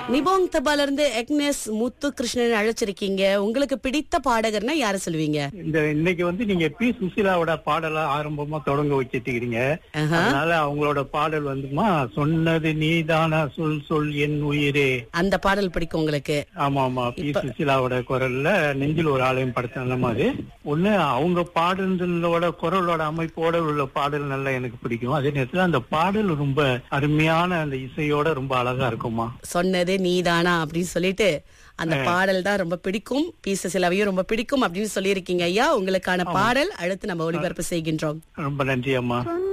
நிபோங் தபால இருந்து எக்னஸ் முத்து கிருஷ்ணன் அழைச்சிருக்கீங்க உங்களுக்கு பிடித்த பாடகர்னா யார சொல்லுவீங்க இந்த இன்னைக்கு வந்து நீங்க பி சுசீலாவோட பாடலா ஆரம்பமா தொடங்க வச்சிருக்கீங்க ஆஹா. அதனால அவங்களோட பாடல் வந்துமா சொன்னது நீதானா சொல் சொல் என் உயிரே அந்த பாடல் பிடிக்கும் உங்களுக்கு ஆமா ஆமா பி சுசீலாவோட குரல்ல நெஞ்சில் ஒரு ஆலயம் படத்த அந்த மாதிரி ஒண்ணு அவங்க பாடலோட குரலோட அமைப்போட உள்ள பாடல் நல்லா எனக்கு பிடிக்கும் அதே நேரத்துல அந்த பாடல் ரொம்ப அருமையான அந்த இசையோட ரொம்ப அழகா இருக்குமா சொன்னது நீதானா அப்படின்னு சொல்லிட்டு அந்த பாடல் தான் ரொம்ப பிடிக்கும் பீச சிலவையும் ரொம்ப பிடிக்கும் அப்படின்னு சொல்லியிருக்கீங்க ஐயா உங்களுக்கான பாடல் அடுத்து நம்ம ஒளிபரப்பு செய்கின்றோம் ரொம்ப நன்றி அம்மா